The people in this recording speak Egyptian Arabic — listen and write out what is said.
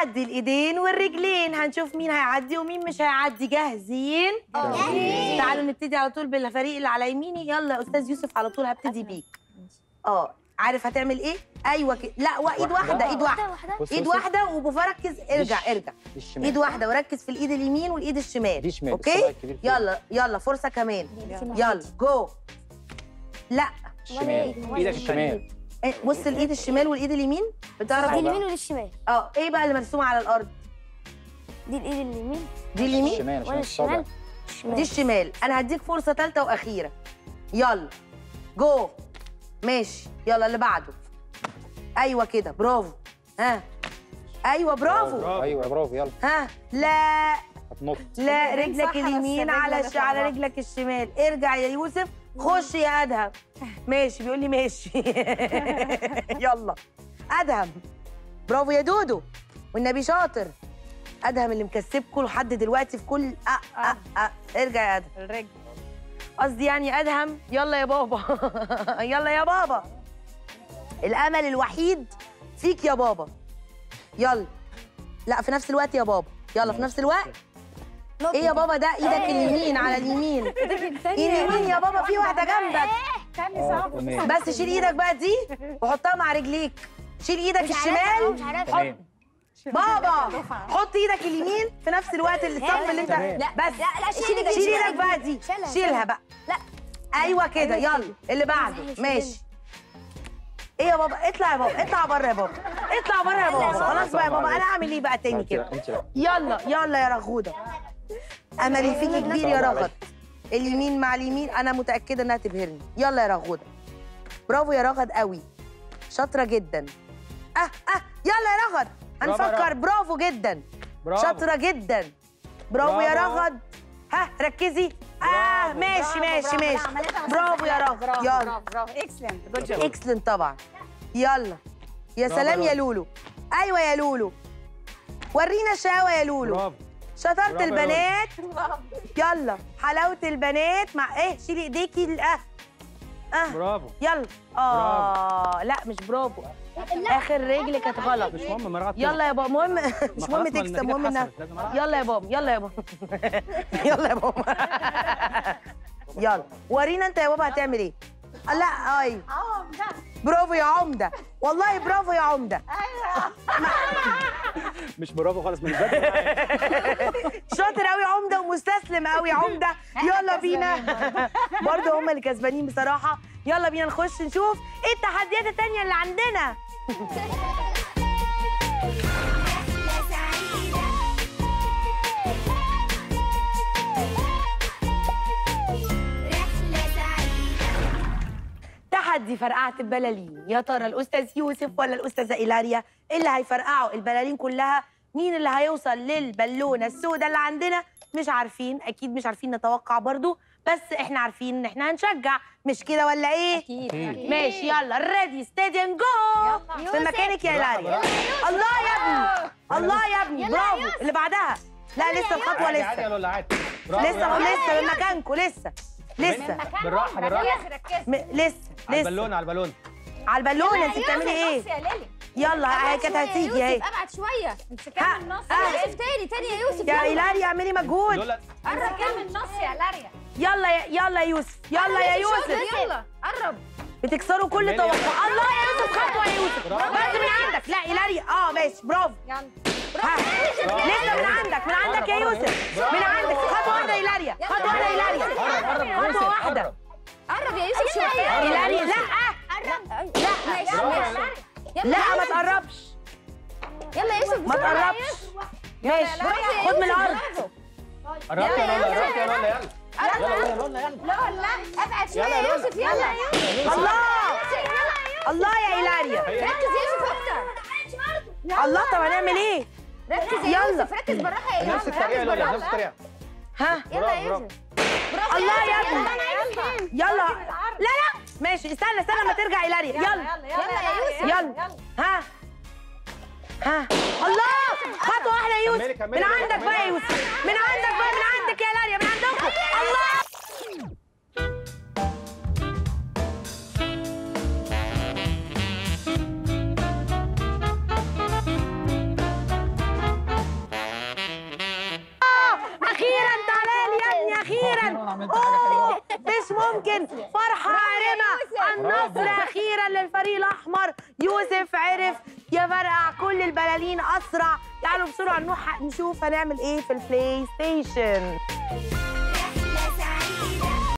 نعدي الايدين والرجلين هنشوف مين هيعدي ومين مش هيعدي جاهزين تعالوا نبتدي على طول بالفريق اللي على يميني يلا يا استاذ يوسف على طول هبتدي بيك اه عارف هتعمل ايه ايوه كده لا وايد واحده ايد واحده بص ايد بص واحده وبركز ارجع دي ارجع دي الشمال ايد واحده وركز في الايد اليمين والايد الشمال دي شمال اوكي الصباع الكبير فوق. يلا يلا فرصه كمان يلا جو لا الشمال ايدك الشمال إيه، بص الايد الشمال والايد اليمين بتعرف دي اليمين ودي الشمال اه ايه بقى اللي مرسوم على الارض دي الايد اليمين دي اليمين الشمال عشان وانا الصابع الشمال دي الشمال الشمال انا هديك فرصه ثالثه واخيره يلا جو ماشي يلا اللي بعده ايوه كده برافو ها ايوه برافو ايوه برافو يلا ها لا هتنط لا اليمين رجلك صح، بس اليمين الرجل على اللي الش... على طالعة. رجلك الشمال ارجع يا يوسف خش يا ادهم ماشي بيقول لي ماشي يلا ادهم برافو يا دودو والنبي شاطر ادهم اللي مكسبكم لحد دلوقتي في كل أه أه أه. ارجع يا ادهم الرجل قصدي يعني ادهم يلا يا بابا يلا يا بابا الامل الوحيد فيك يا بابا يلا لا في نفس الوقت يا بابا يلا في نفس الوقت ايه يا بابا ده ايدك اليمين على اليمين اليمين يا بابا في واحده جنبك تاني آه، صعب تمام. بس شيل ايدك بقى دي وحطها مع رجليك شيل ايدك الشمال تمام بابا حط ايدك اليمين في نفس الوقت الصف اللي انت تمام. بس لا لا شيل ايدك شيل ايدك بقى دي شيلها، شيلها بقى لا. ايوه كده يلا اللي بعده شيلها. ماشي ايه يا بابا اطلع يا بابا اطلع بره يا بابا اطلع بره يا بابا خلاص بقى يا بابا انا اعمل ايه بقى تاني انت كده لا انت لا يلا يلا يا رغوده املي فيكي كبير يا رغد اليمين مع اليمين انا متاكده انها تبهرني يلا يا رغوده برافو يا رغد قوي شاطره جدا اه اه يلا يا رغد برافو يا هنفكر رغد. برافو جدا برافو شاطره جدا برافو يا برافو. رغد ها ركزي اه برافو. ماشي ماشي ماشي برافو يا رغد يلا برافو برافو اكسلنت جود جوب اكسلنت طبعا يلا يا برافو سلام يا يا لولو ايوه يا لولو ورينا الشقاوه يا لولو برافو شطاره برافو يا البنات يلا حلاوه البنات مع ايه شيلي ايديكي ال- اه اه برافو يلا اه لا مش برافو اخر رجل كانت غلط مش مهم مرات يلا يا بابا المهم مش مهم تكسب المهم انها يلا يا بابا يلا يا بابا يلا يا بابا يلا ورينا انت يا بابا هتعمل ايه لا اي برافو يا عمده والله برافو يا عمده مش برافو خالص من بدري شاطر قوي عمده ومستسلم قوي عمده يلا بينا برضه هم اللي كسبانين بصراحه يلا بينا نخش نشوف ايه التحديات التانية اللي عندنا تحدي فرقعة البلالين يا ترى الأستاذ يوسف ولا الأستاذة إيلاريا اللي هيفرقعوا البلالين كلها مين اللي هيوصل للبالونة السوداء اللي عندنا مش عارفين أكيد مش عارفين نتوقع برضو بس إحنا عارفين إن إحنا هنشجع مش كده ولا إيه؟ اكيد ماشي يلا ريدي ستاديوم جو في مكانك يا إيلاريا الله يا ابني الله يا ابني برافو اللي بعدها لا لسه الخطوة عادي لسه ولا عادي برافو لسه يا لسه من مكانكم لسه لسه بالراحه بالراحه م- لسه على لسه البالون على البالون على البالونه انت بتعملي ايه؟ يا ليلي يلا هي كانت هتيجي اهي ابعد شويه انت ها، كام النص ها. يوسف تاني تاني يا يوسف يا يلا. ايلاري اعملي مجهود دول قرب كام النص يا لاريا يلا يا يلا يا يوسف يلا يا يوسف يلا قرب بتكسروا كل كملي. توقع الله يا يوسف خطوه يا يوسف برافو. بس من عندك لا ايلاري اه ماشي برافو يلا ها لسه من عندك من عندك يا يوسف من عندك خطوه واحده ايلاريا خطوه واحده ايلاريا قرب قرب خطوه واحده قرب يا يوسف شويه ايلاريا لا قرب لا ماشي برافو. ماشي يلا لا يا ما يوسف. تقربش يلا يا يوسف ما بسرعة يا تقربش يوسف. ماشي برافو يا خد من يوسف، الارض برافو. قربت يا لولا قربت يا لولا يلا قرب يلا يا يلا لولا يلا لا لا ابعد شويه يلا يا يا يوسف يلا يا يوسف الله يلا يا يوسف الله يا ايلاريا ركز يا يوسف اكتر الله طب هنعمل ايه ركز يا يلا. يوسف ركز بالراحه يا نفس يوسف الطريقه يا ركز لولا بالراحه نفس الطريقه ها يلا يا برافو، يوسف برافو الله يا يوسف. ابني يلا لا لا ماشي استنى استنى ما ترجع ايلاريا يلا يلا يلا يا يوسف. يلا ها ها الله خطوه واحده يا كملي، يوسف كملي، من كملي، عندك بقى يا كملي. يوسف من عندك بقى من عندك يا لاريا من عندكم الله عملت حاجه حلوه مش ممكن فرحة عارمة النصر أخيرا للفريق الأحمر يوسف عرف يفرقع كل البلالين أسرع تعالوا بسرعة نروح نشوف هنعمل إيه في البلاي ستيشن